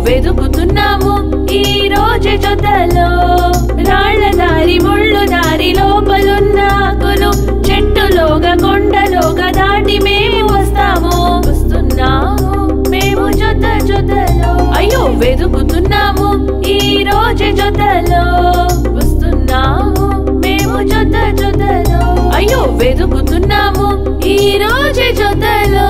వెతుకుతున్నాము ఈ రోజు జొతలో రాళ్ల దారి ముళ్ళు దారి లోపలున్న ఆకులు చెట్టులోగా కొండలోగా దాటి మేము వస్తాము వస్తున్నాము మేము జొత జొతలో అయ్యో వెతుకుతున్నాము ఈ రోజు జొతలో వస్తున్నాము మేము జొత జొతలో అయ్యో వెతుకుతున్నాము ఈ రోజు జొతలో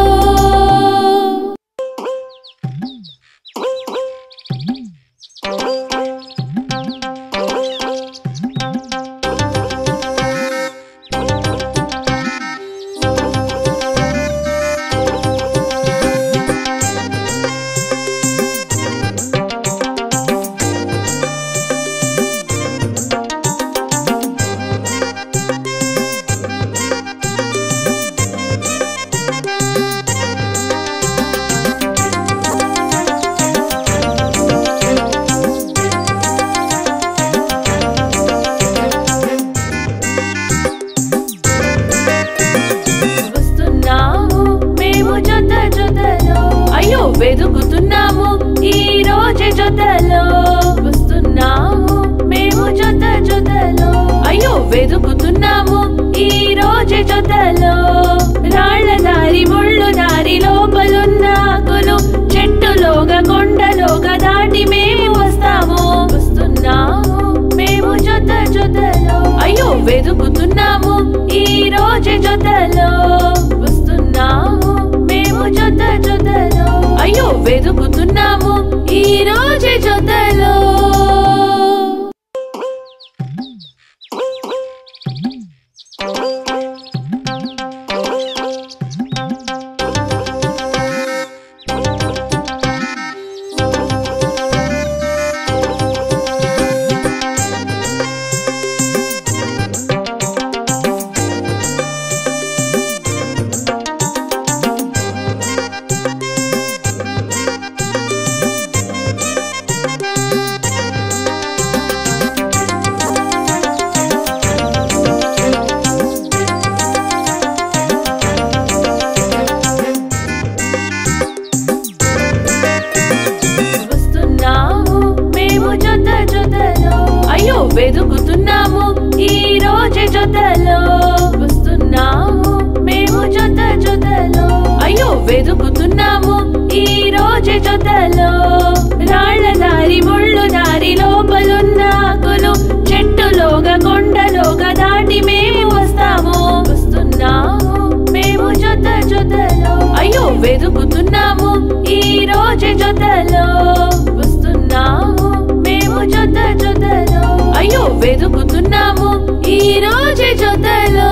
వస్తున్నాము మేము జొత జొతలో అయ్యో వెతుకుతున్నాము ఈ రోజు జొతలో వస్తున్నాము మేము జొత జొతలో అయ్యో వెతుకుతున్నాము ఈ రోజు జొతలో రాళ్ల దారి ముళ్ళు దారి లోపలున్న ఆకులు చెట్టులోగా కొండలోగా దాటి మేము వస్తాము వస్తున్నాము మేము జొత జొతలో అయ్యో వెతుకుతున్నాము ఈ రోజు జొతలో వస్తున్నాము మేము జొత జొతలో అయ్యో వెతుకుతున్నాము ఈ రోజు జొతలో వస్తున్నాము మేము జొత జొతలో అయ్యో వెతుకుతున్నాము ఈ రోజు జొతలో వస్తున్నాము మేము జొత జొతలో అయ్యో వెతుకుతున్నాము ఈ రోజు జొతలో రాళ్ల దారి ముళ్ళు దారి లోపలున్న ఆకులు చెట్టులోగా కొండలోగా దాటి మేము వస్తాము వస్తున్నాము మేము జొత జొతలో అయ్యో వెతుకుతున్నాము ఈ రోజు జొతలో వస్తున్నాము మేము జొత జొతలో అయ్యో వెతుకుతున్నాము ఈ రోజు జొతలో